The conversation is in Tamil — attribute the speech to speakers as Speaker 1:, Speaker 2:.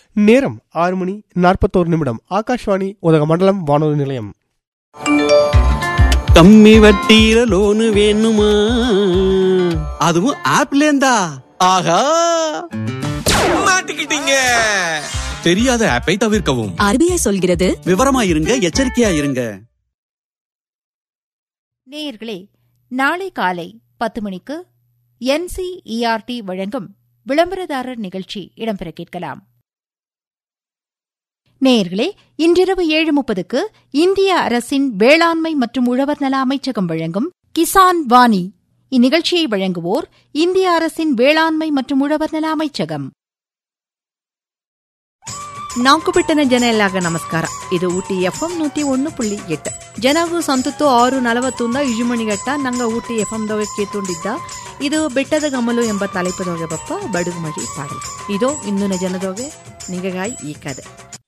Speaker 1: நேரம் ஆறு மணி நாற்பத்தோரு நிமிடம் ஆகாஷ்வாணி உதகமண்டலம் வானொலி நிலையம்
Speaker 2: கம்மி வட்டியில லோனு வேணுமா அதுவும் ஆப்ல இருந்தா ஆஹா
Speaker 3: மாட்டிக்கிட்டீங்க தெரியாத ஆப்பை தவிர்க்கவும்
Speaker 4: ஆர்பிஐ சொல்கிறது
Speaker 2: விவரமா இருங்க எச்சரிக்கையா இருங்க
Speaker 5: நேயர்களே நாளை காலை பத்து மணிக்கு என்சிஇஆர்டி வழங்கும் விளம்பரதாரர் நிகழ்ச்சி இடம்பெற கேட்கலாம் நேயர்களே இன்றிரவு ஏழு முப்பதுக்கு இந்திய அரசின் வேளாண்மை மற்றும் உழவர் நல அமைச்சகம் வழங்கும் கிசான் வாணி இந்நிகழ்ச்சியை வழங்குவோர் இந்திய அரசின் வேளாண்மை மற்றும் உழவர் நல அமைச்சகம்
Speaker 6: ನಾಲ್ಕು ಬಿಟ್ಟನ ಜನ ಎಲ್ಲಾಗ ನಮಸ್ಕಾರ ಇದು ಊಟಿ ಎಫ್ ಎಂ ನೂತಿ ಒಂದು ಪುಳ್ಳಿ ಎಟ್ಟು ಜನವು ಸಂತತ್ತು ಆರು ನಲವತ್ತೊಂದ ಇಜುಮಣಿಗಟ್ಟ ನಂಗ ಊಟಿ ಎಫ್ ಎಂ ದೊಗೆ ಕೇತುಂಡಿದ್ದ ಇದು ಬೆಟ್ಟದ ಗಮಲು ಎಂಬ ತಲೆಪದೊಗೆ ಬಪ್ಪ ಬಡುಗು ಮಡಿ ಪಾಡಲ್ ಇದು ಇಂದಿನ ಜನದೊಗೆ ನಿಗಗಾಯಿ ಈ ಕದೆ